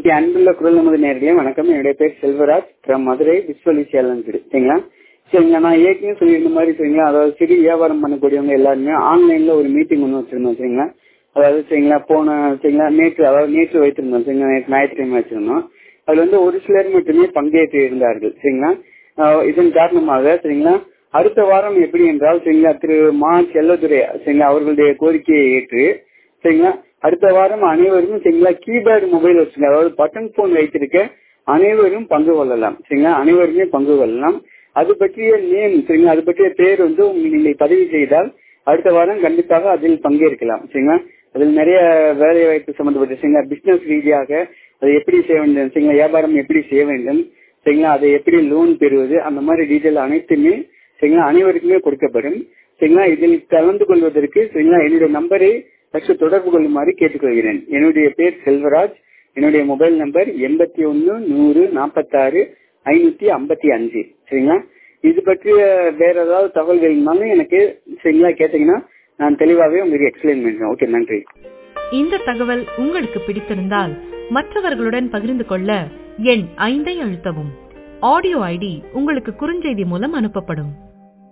okay அன்புள்ள குரல் நமது நேர்களே வணக்கம் என்னுடைய பேர் செல்வராஜ் ஃப்ரம் மதுரை விஸ்வலி சேலம் சரிங்களா சரிங்களா நான் ஏற்கனவே சொல்லியிருந்த மாதிரி சரிங்களா அதாவது சிறு வியாபாரம் பண்ணக்கூடியவங்க எல்லாருமே ஆன்லைன்ல ஒரு மீட்டிங் ஒன்று வச்சிருந்தோம் சரிங்களா அதாவது சரிங்களா போன சரிங்களா நேற்று அதாவது நேற்று வைத்திருந்தோம் சரிங்களா நேற்று ஞாயிற்றுக்கிழமை வச்சிருந்தோம் அதுல வந்து ஒரு சிலர் மட்டுமே பங்கேற்று இருந்தார்கள் சரிங்களா ஆஹ் இதன் காரணமாக சரிங்களா அடுத்த வாரம் எப்படி என்றால் சரிங்களா திரு மா செல்லதுரை சரிங்களா அவர்களுடைய கோரிக்கையை ஏற்று சரிங்களா அடுத்த வாரம் அனைவரும் சரிங்களா கீபேட் மொபைல் வச்சுங்க அதாவது பட்டன் போன் வைத்திருக்க அனைவரும் பங்கு கொள்ளலாம் சரிங்களா அனைவருமே பங்கு கொள்ளலாம் அது பற்றிய நேம் சரிங்களா அது பற்றிய பேர் வந்து உங்களுக்கு நீங்கள் பதிவு செய்தால் அடுத்த வாரம் கண்டிப்பாக அதில் பங்கேற்கலாம் சரிங்களா அதில் நிறைய வேலை வாய்ப்பு சம்பந்தப்பட்ட சரிங்களா பிசினஸ் ரீதியாக அதை எப்படி செய்ய வேண்டும் சரிங்களா வியாபாரம் எப்படி செய்ய வேண்டும் சரிங்களா அதை எப்படி லோன் பெறுவது அந்த மாதிரி டீட்டெயில் அனைத்துமே சரிங்களா அனைவருக்குமே கொடுக்கப்படும் சரிங்களா இதில் கலந்து கொள்வதற்கு சரிங்களா என்னுடைய நம்பரை ஃபர்ஸ்ட் தொடர்பு கொள்ளுமாறு கேட்டுக்கொள்கிறேன் என்னுடைய பேர் செல்வராஜ் என்னுடைய மொபைல் நம்பர் எண்பத்தி ஒன்னு நூறு நாற்பத்தாறு ஐநூத்தி ஐம்பத்தி அஞ்சு சரிங்களா இது பற்றிய வேற ஏதாவது தகவல் வேணும்னாலும் எனக்கு சரிங்களா கேட்டீங்கன்னா நான் தெளிவாகவே உங்களுக்கு எக்ஸ்பிளைன் பண்ணுறேன் ஓகே நன்றி இந்த தகவல் உங்களுக்கு பிடித்திருந்தால் மற்றவர்களுடன் பகிர்ந்து கொள்ள எண் ஐந்தை அழுத்தவும் ஆடியோ ஐடி உங்களுக்கு குறுஞ்செய்தி மூலம் அனுப்பப்படும்